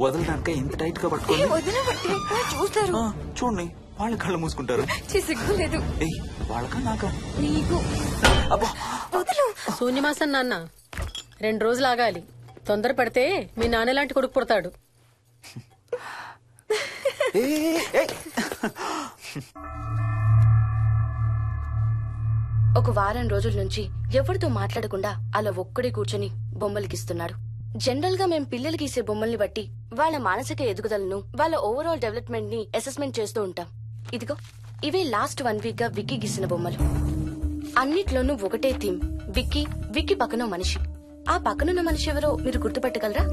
వదలడానిక ఇంత టైట్ గా ఏ పట్టుకోండి వదిలిపెట్టి చూస్తారు ఆ, చూడండి వాళ్ళ కళ్ళు మూసుకుంటారు ఛీ, సిగ్గులేదు ఏయ్ వాళ్ళకా నాకా నీకు అబ్బా వదులు శూన్యమాసం నాన్న రెండు రోజులు ఆగాలి తొందర పడితే మీ నాన్న లాంటి కొడుకు పుడతాడు ఏయ్, ఏయ్, ఏయ్. ఒక వారం రోజుల నుంచి ఎవరితో మాట్లాడకుండా అలా ఒక్కడే కూర్చొని బొమ్మలు గీస్తున్నాడు జనరల్ గా మేం పిల్లలు గీసే బొమ్మల్ని బట్టి వాళ్ళ మానసిక ఎదుగుదలను వాళ్ళ ఓవరాల్ డెవలప్మెంట్ ని అసెస్మెంట్ చేస్తూ ఉంటాం ఇదిగో ఇవే లాస్ట్ వన్ వీక్ గా విక్కీ గీసిన బొమ్మలు అన్నిట్లోనూ ఒకటే థీమ్ విక్కీ విక్కీ పక్కన మనిషి ఆ పక్కనున్న మనిషి ఎవరో మీరు గుర్తుపట్టగలరా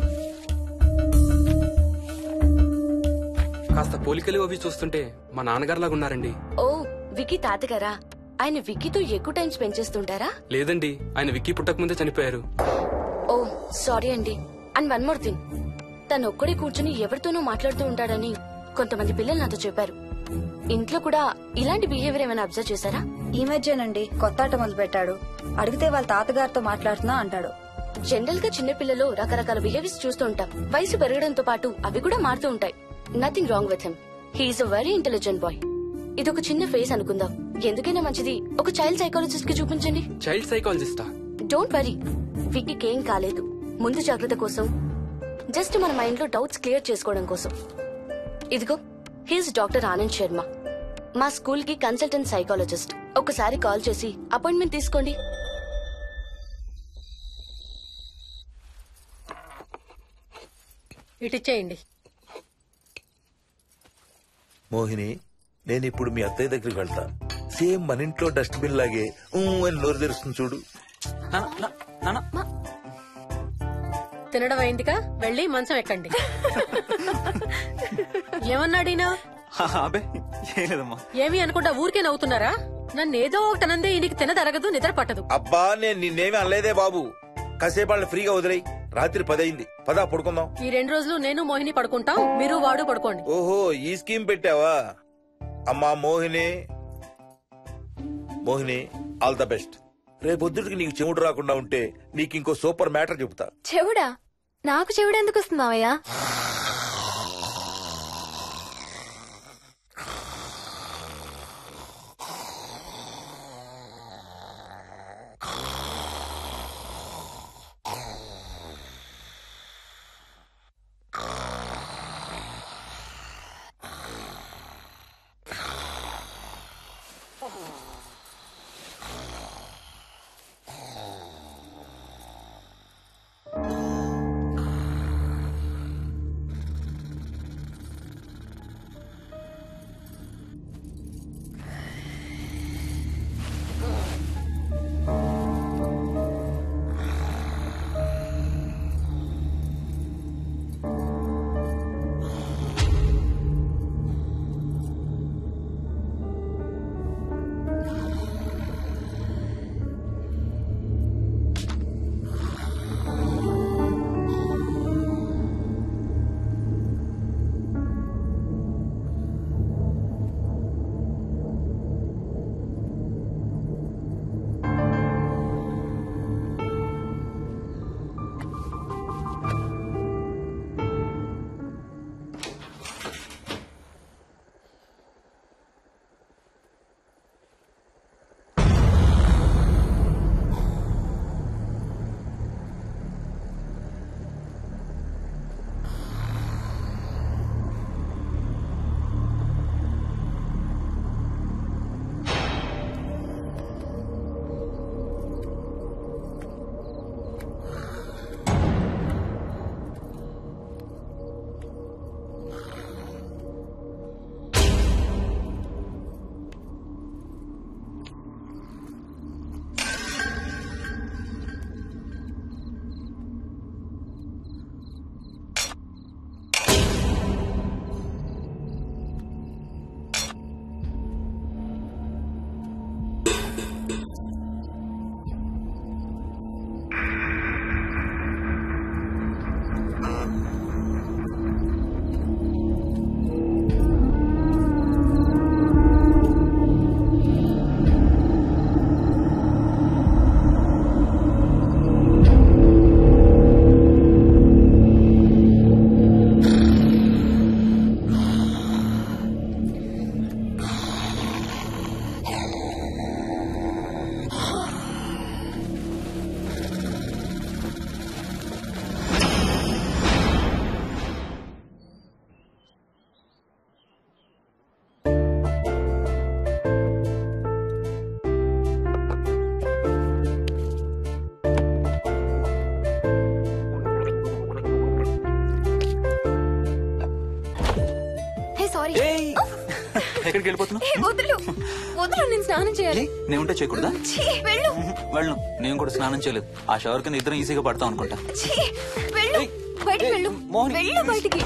కాస్త పోలికలు అవి చూస్తుంటే మా నాన్నగారులాగా ఉన్నారండి ఓ విక్కీ తాతగారా ఆయన విక్కీతో ఎక్కువ టైం స్పెండ్ చేస్తుంటారా లేదండి ఆయన విక్కీ పుట్టకముందే చనిపోయారు ఓ సారీ అండి అండ్ వన్ మోర్ థింగ్ తను ఒక్కడే కూర్చుని ఎవరితోనూ మాట్లాడుతూ ఉంటాడని కొంతమంది పిల్లలు నాతో చెప్పారు ఇంట్లో కూడా ఇలాంటి బిహేవియర్ ఏమైనా అబ్జర్వ్ చేశారా ఈ మధ్యనండి కొత్త ఆట మొదలు పెట్టాడు అడిగితే వాళ్ళ తాతగారితో మాట్లాడుతున్నా అంటాడు జనరల్ గా చిన్న పిల్లలు రకరకాల బిహేవియర్స్ చూస్తూ ఉంటాం వయసు పెరగడంతో పాటు అవి కూడా మారుతూ ఉంటాయి nothing wrong with him he is a very intelligent boy ఇది ఒక చిన్న ఫేస్ అనుకుందాం ఎందుకైనా మంచిది ఒక చైల్డ్ సైకాలజిస్ట్ కి చూపించండి చైల్డ్ సైకాలజిస్టా డోంట్ వరీ విక్కీకి ఏం కాలేదు ముందు జాగ్రత్త కోసం జస్ట్ మన మైండ్ లో డౌట్స్ క్లియర్ చేసుకోవడం కోసం ఇదిగో హీస్ డాక్టర్ ఆనంద్ శర్మ మా స్కూల్ కి కన్సల్టెంట్ సైకాలజిస్ట్ ఒకసారి కాల్ చేసి అపాయింట్మెంట్ తీసుకోండి ఇటిచ్చేయండి మోహిని నేను ఇప్పుడు మీ అత్తయ్య దగ్గరికి వెళ్తా సేమ్ మన ఇంట్లో డస్ట్బిన్ లాగే ఊ అని నోరు తెరుస్తుంది చూడు నాన్న, నా- నాన్న తినడం అయిందిగా వెళ్ళి మంచం ఎక్కండి ఏమన్నాడీనా హా, అబే ఏం లేదమ్మా ఏమి అనుకుంటా ఊరికే నవ్వుతున్నారా నన్ను ఏదో ఒకటి అనందే ఈయనకి తినదరగదు నిద్ర పట్టదు అబ్బా నేను నిన్నేమి అనలేదే బాబు కాసేపు వాళ్ళని ఫ్రీగా వదిలేయి రాత్రి పదయింది పదా పడుకుందాం ఈ రెండు రోజులు నేను మోహిని పడుకుంటాం మీరు వాడు పడుకోండి ఓహో ఈ స్కీమ్ పెట్టావా అమ్మా Mohini Mohini all the best రేపొద్దుటికి నీకు చెవుడు రాకుండా ఉంటే నీకు ఇంకో సూపర్ మ్యాటర్ చెబుతా చెవుడా నాకు చెవుడు ఎందుకు వస్తుంది మావయ్య ఎక్కడికి వెళ్ళిపోతున్నావు ఏ, వదులు వదులు నేను స్నానం చేయాలి ఏ, నేను ఉంటే చేయకూడదా ఛీ, వెళ్ళు ఉహు, వెళ్ళను నేను కూడా స్నానం చేయలేదు ఆ షవర్ కింద ఇద్దరం ఈజీగా పడతాం అనుకుంటా ఛీ, వెళ్ళు ఏయ్, బయటికి ఏయ్, వెళ్ళు మోహిని. వెళ్ళు బయటికి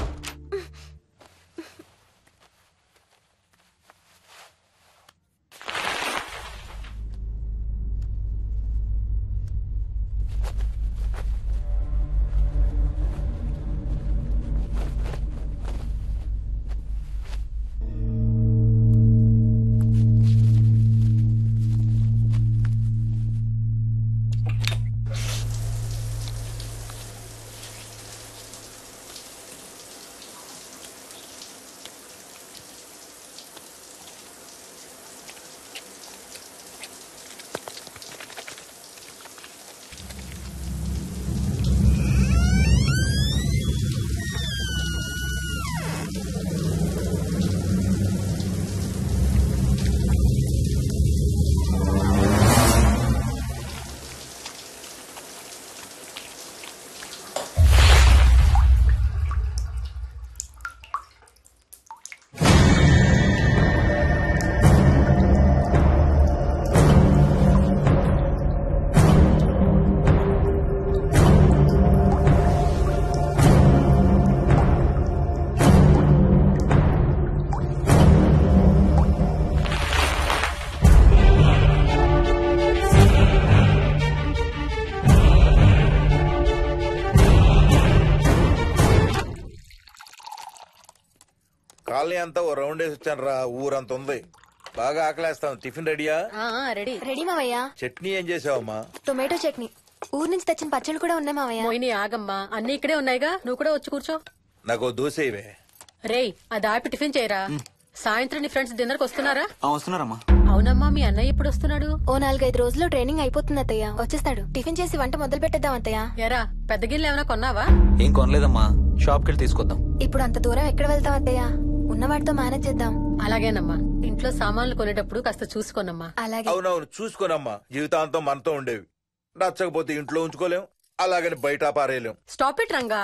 కాలనీ అంతా ఓ రౌండ్ వేసి వచ్చాను రా ఊరంత ఉంది బాగా ఆకలేస్తాం టిఫిన్ రెడీయా ఆ, ఆ, రెడీ రెడీ మావయ్య చట్నీ ఏం చేసావమ్మా టొమాటో చట్నీ ఊరు నుంచి తెచ్చిన పచ్చళ్ళు కూడా ఉన్నాయి మావయ్య మోయిని ఆగమ్మా అన్ని ఇక్కడే ఉన్నాయిగా నువ్వు కూడా వచ్చి కూర్చో నాకు ఓ దోశ ఇవే రేయ్ అది ఆపి టిఫిన్ చేయరా సాయంత్రం నీ ఫ్రెండ్స్ డిన్నర్ కి వస్తున్నారా ఆ, వస్తున్నారమ్మా అవునమ్మా మీ అన్నయ్య ఎప్పుడు వస్తున్నాడు ఓ నాలుగైదు రోజుల్లో ట్రైనింగ్ అయిపోతుంది అత్తయ్య వచ్చేస్తాడు టిఫిన్ చేసి వంట మొదలు పెట్టేద్దాం అత్తయ్య ఎరా పెద్ద గిన్నెలు ఏమైనా కొన్నావా ఏం కొనలేదమ్మా షాప్కి వెళ్ళి తీసుకొద్దాం ఇప్పుడు అంత దూరం ఎక్కడ వెళ్తాం అత్తయ్య ఉన్నవాటితో మేనేజ్ చేద్దాం అలాగేనమ్మా ఇంట్లో సామాన్లు కొనేటప్పుడు కాస్త చూసుకోనమ్మా అలాగే అవునవును చూసుకోనమ్మా జీవితాంతం మనతో ఉండేవి నచ్చకపోతే ఇంట్లో ఉంచుకోలేం అలాగని బయట పారేయలేం స్టాప్ ఇట్ రంగా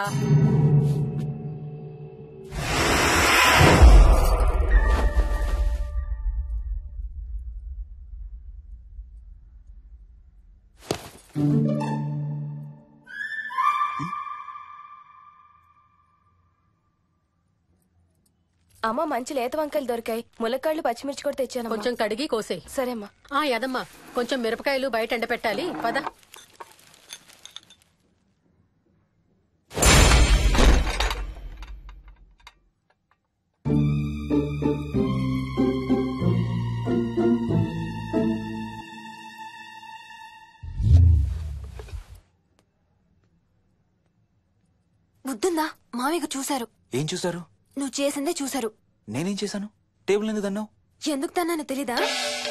అమ్మ మంచి లేత వంకాయలు దొరికాయి ములక్కాళ్ళు పచ్చిమిర్చి కూడా తెచ్చాను కొంచెం కడిగి కోసేయ్ సరేమ్మా ఆ యదమ్మా కొంచెం మిరపకాయలు బయట ఎండపెట్టాలి పద బుద్ధుందా మామయ్యకు చూశారు ఏం చూసారు నువ్వు చేసిందే చూశారు నేనేం చేశాను టేబుల్ ఎందుకు అన్నావు ఎందుకు తన్నాను తెలీదా